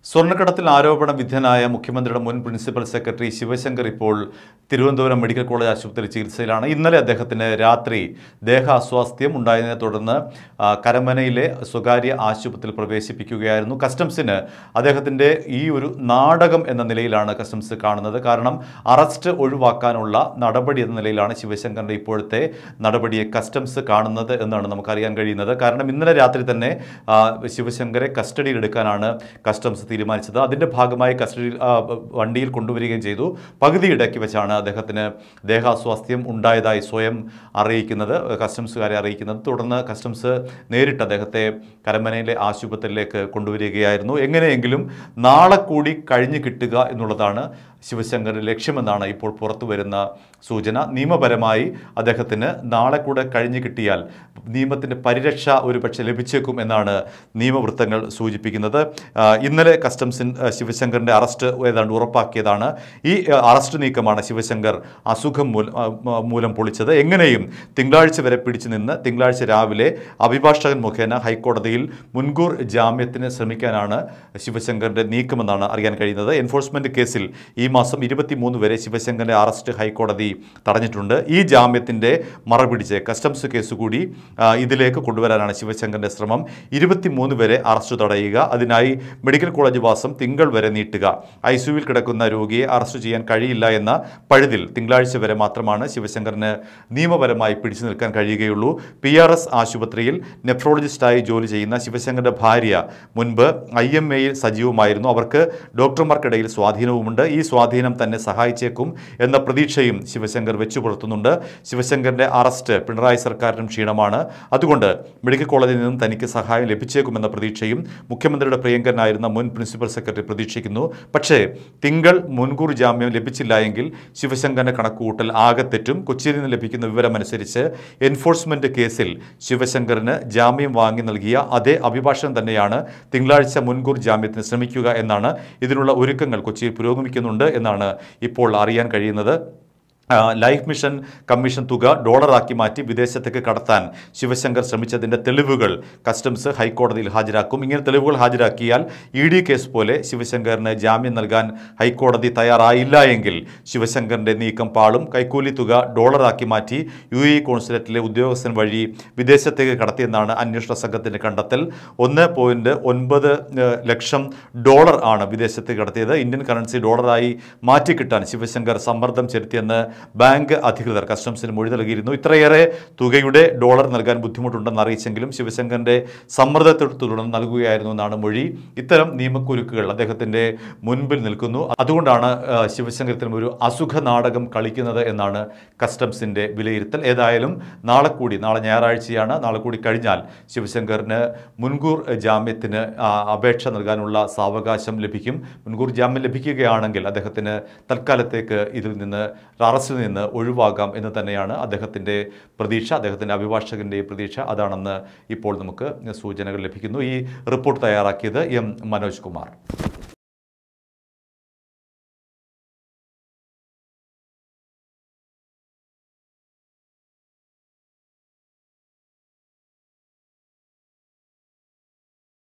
സ്വർണ്ണക്കടത്തിൽ ആരോപണ വിധേയനായ മുഖ്യമന്ത്രിയുടെ മുൻ പ്രിൻസിപ്പൽ സെക്രട്ടറി ശിവശങ്കർ ഇപ്പോൾ തിരുവനന്തപുരം മെഡിക്കൽ കോളേജ് ആശുപത്രിയിൽ ചികിത്സയിലാണ് ഇന്നലെ അദ്ദേഹത്തിന് രാത്രി ദേഹാസ്വാസ്ഥ്യം ഉണ്ടായതിനെ തുടർന്ന് ആ, കരമനയിലെ സ്വകാര്യ ആശുപത്രിയിൽ പ്രവേശിപ്പിക്കുകയായിരുന്നു കസ്റ്റംസിന് അദ്ദേഹത്തിൻ്റെ ഈ ഒരു നാടകം എന്ന നിലയിലാണ് കസ്റ്റംസ് കാണുന്നത് കാരണം അറസ്റ്റ് ഒഴിവാക്കാനുള്ള നടപടി എന്ന നിലയിലാണ് ശിവശങ്കറിൻ്റെ ഇപ്പോഴത്തെ നടപടിയെ കസ്റ്റംസ് കാണുന്നത് എന്നാണ് നമുക്കറിയാൻ കഴിയുന്നത് കാരണം ഇന്നലെ രാത്രി തന്നെ ആ, ശിവശങ്കരെ കസ്റ്റഡിയിൽ എടുക്കാനാണ് കസ്റ്റംസ് തീരുമാനിച്ചത് അതിൻ്റെ ഭാഗമായി കസ്റ്റഡിയിൽ ആ, വണ്ടിയിൽ കൊണ്ടുവരികയും ചെയ്തു പകുതി ഇടയ്ക്ക് വെച്ചാണ് അദ്ദേഹത്തിന് ദേഹാസ്വാസ്ഥ്യം ഉണ്ടായതായി സ്വയം അറിയിക്കുന്നത് കസ്റ്റംസുകാരെ അറിയിക്കുന്നത് തുടർന്ന് കസ്റ്റംസ് നേരിട്ട് അദ്ദേഹത്തെ കരമനയിലെ ആശുപത്രിയിലേക്ക് കൊണ്ടുവരികയായിരുന്നു എങ്ങനെയെങ്കിലും നാളെ കൂടി കഴിഞ്ഞു കിട്ടുക എന്നുള്ളതാണ് ശിവശങ്കറിന്റെ ലക്ഷ്യമെന്നാണ് ഇപ്പോൾ പുറത്തു വരുന്ന സൂചന നിയമപരമായി അദ്ദേഹത്തിന് നാളെ കൂടെ കഴിഞ്ഞു കിട്ടിയാൽ നിയമത്തിൻ്റെ പരിരക്ഷ ഒരുപക്ഷെ ലഭിച്ചേക്കും എന്നാണ് നിയമവൃത്തങ്ങൾ സൂചിപ്പിക്കുന്നത് ആ, ഇന്നലെ കസ്റ്റംസിൻ ആ, ശിവശങ്കറിൻ്റെ അറസ്റ്റ് ഏതാണ്ട് ഉറപ്പാക്കിയതാണ് ഈ ആ, അറസ്റ്റ് നീക്കമാണ് ശിവശങ്കർ അസുഖം മൂലം ആ, മ- മൂലം പൊളിച്ചത് എങ്ങനെയും തിങ്കളാഴ്ച വരെ പിടിച്ചു നിന്ന് തിങ്കളാഴ്ച രാവിലെ അഭിഭാഷകൻ മുഖേന ഹൈക്കോടതിയിൽ മുൻകൂർ ജാമ്യത്തിന് ശ്രമിക്കാനാണ് ശിവശങ്കറിന്റെ നീക്കമെന്നാണ് അറിയാൻ കഴിയുന്നത് എൻഫോഴ്സ്മെന്റ് കേസിൽ ഈ മാസം ഇരുപത്തിമൂന്ന് വരെ ശിവശങ്കറിന്റെ അറസ്റ്റ് ഹൈക്കോടതി തടഞ്ഞിട്ടുണ്ട് ഈ ജാമ്യത്തിന്റെ മറപിടിച്ച് കസ്റ്റംസ് കേസ് കൂടി ആ, ഇതിലേക്ക് കൊണ്ടുവരാനാണ് ശിവശങ്കറിന്റെ ശ്രമം ഇരുപത്തിമൂന്ന് വരെ അറസ്റ്റ് തടയുക അതിനായി മെഡിക്കൽ കോളേജ് വാസം തിങ്കൾ വരെ നീട്ടുക ഐ സിയുവിൽ കിടക്കുന്ന രോഗിയെ അറസ്റ്റ് ചെയ്യാൻ കഴിയില്ല എന്ന പഴുതിൽ തിങ്കളാഴ്ച വരെ മാത്രമാണ് ശിവശങ്കറിന് നിയമപരമായി പിടിച്ചു നിൽക്കാൻ കഴിയുകയുള്ളൂ പി ആർ എസ് ആശുപത്രിയിൽ നെഫ്രോളജിസ്റ്റായി ജോലി ചെയ്യുന്ന ശിവശങ്കറിന്റെ ഭാര്യ മുൻപ് ഐ എം എയിൽ സജീവമായിരുന്നു അവർക്ക് ഡോക്ടർമാർക്കിടയിൽ സ്വാധീനവുമുണ്ട് ഈ സ്വാധീനം തന്നെ സഹായിച്ചേക്കും എന്ന പ്രതീക്ഷയും ശിവശങ്കർ വെച്ചു പുലർത്തുന്നുണ്ട് ശിവശങ്കറിന്റെ അറസ്റ്റ് പിണറായി സർക്കാരിനും ക്ഷീണമാണ് അതുകൊണ്ട് മെഡിക്കൽ കോളേജിൽ നിന്നും തനിക്ക് സഹായം ലഭിച്ചേക്കുമെന്ന പ്രതീക്ഷയും മുഖ്യമന്ത്രിയുടെ പ്രിയങ്കരനായിരുന്ന മുൻ പ്രിൻസിപ്പൽ സെക്രട്ടറി പ്രതീക്ഷിക്കുന്നു പക്ഷേ തിങ്കൾ മുൻകൂർ ജാമ്യം ലഭിച്ചില്ല എങ്കിൽ ശിവശങ്കറിന്റെ കണക്കുകൂട്ടൽ ആകെ തെറ്റും കൊച്ചിയിൽ നിന്ന് ലഭിക്കുന്ന വിവരമനുസരിച്ച് എൻഫോഴ്സ്മെന്റ് കേസിൽ ശിവശങ്കറിന് ജാമ്യം വാങ്ങി നൽകിയ അതേ അഭിഭാഷകൻ തന്നെയാണ് തിങ്കളാഴ്ച മുൻകൂർ ജാമ്യത്തിന് ശ്രമിക്കുക എന്നാണ് ഇതിനുള്ള ഒരുക്കങ്ങൾ കൊച്ചിയിൽ പുരോഗമിക്കുന്നുണ്ട് എന്നാണ് ഇപ്പോൾ അറിയാൻ കഴിയുന്നത് ആ, ലൈഫ് മിഷൻ കമ്മീഷൻ തുക ഡോളറാക്കി മാറ്റി വിദേശത്തേക്ക് കടത്താൻ ശിവശങ്കർ ശ്രമിച്ചതിൻ്റെ തെളിവുകൾ കസ്റ്റംസ് ഹൈക്കോടതിയിൽ ഹാജരാക്കും ഇങ്ങനെ തെളിവുകൾ ഹാജരാക്കിയാൽ ഇ ഡി കേസ് പോലെ ശിവശങ്കറിന് ജാമ്യം നൽകാൻ ഹൈക്കോടതി തയ്യാറായില്ല എങ്കിൽ ശിവശങ്കറിൻ്റെ നീക്കം പാളും കൈക്കൂലി തുക ഡോളറാക്കി മാറ്റി യു എ കോൺസുലേറ്റിലെ ഉദ്യോഗസ്ഥൻ വഴി വിദേശത്തേക്ക് കടത്തിയെന്നാണ് അന്വേഷണ സംഘത്തിൻ്റെ കണ്ടെത്തൽ ഒന്ന് പോയിൻറ്റ് ഒൻപത് ഏഹ്, ലക്ഷം ഡോളർ ആണ് വിദേശത്തേക്ക് കടത്തിയത് ഇന്ത്യൻ കറൻസി ഡോളറായി മാറ്റിക്കിട്ടാൻ ശിവശങ്കർ സമ്മർദ്ദം ചെലുത്തിയെന്ന് ബാങ്ക് അധികൃതർ കസ്റ്റംസിന് മൊഴി നൽകിയിരുന്നു ഇത്രയേറെ തുകയുടെ ഡോളർ നൽകാൻ ബുദ്ധിമുട്ടുണ്ടെന്ന് അറിയിച്ചെങ്കിലും ശിവശങ്കറിന്റെ സമ്മർദ്ദത്തെ തുടർന്ന് നൽകുകയായിരുന്നു എന്നാണ് മൊഴി ഇത്തരം നിയമക്കുരുക്കുകൾ അദ്ദേഹത്തിന്റെ മുൻപിൽ നിൽക്കുന്നു അതുകൊണ്ടാണ് ആ, ശിവശങ്കർ ഇത്തരം ഒരു അസുഖ നാടകം കളിക്കുന്നത് എന്നാണ് കസ്റ്റംസിന്റെ വിലയിരുത്തൽ ഏതായാലും നാളെ കൂടി നാളെ ഞായറാഴ്ചയാണ് നാളെ കൂടി കഴിഞ്ഞാൽ ശിവശങ്കറിന് മുൻകൂർ ജാമ്യത്തിന് ആ, അപേക്ഷ നൽകാനുള്ള സാവകാശം ലഭിക്കും മുൻകൂർ ജാമ്യം ലഭിക്കുകയാണെങ്കിൽ അദ്ദേഹത്തിന് തൽക്കാലത്തേക്ക് ഇതിൽ നിന്ന് അറസ്റ്റിൽ നിന്ന് ഒഴിവാകാം എന്ന് തന്നെയാണ് അദ്ദേഹത്തിൻ്റെ പ്രതീക്ഷ അദ്ദേഹത്തിൻ്റെ അഭിഭാഷകൻ്റെ പ്രതീക്ഷ അതാണെന്ന് ഇപ്പോൾ നമുക്ക് സൂചനകൾ ലഭിക്കുന്നു ഈ റിപ്പോർട്ട് തയ്യാറാക്കിയത് എം മനോജ് കുമാർ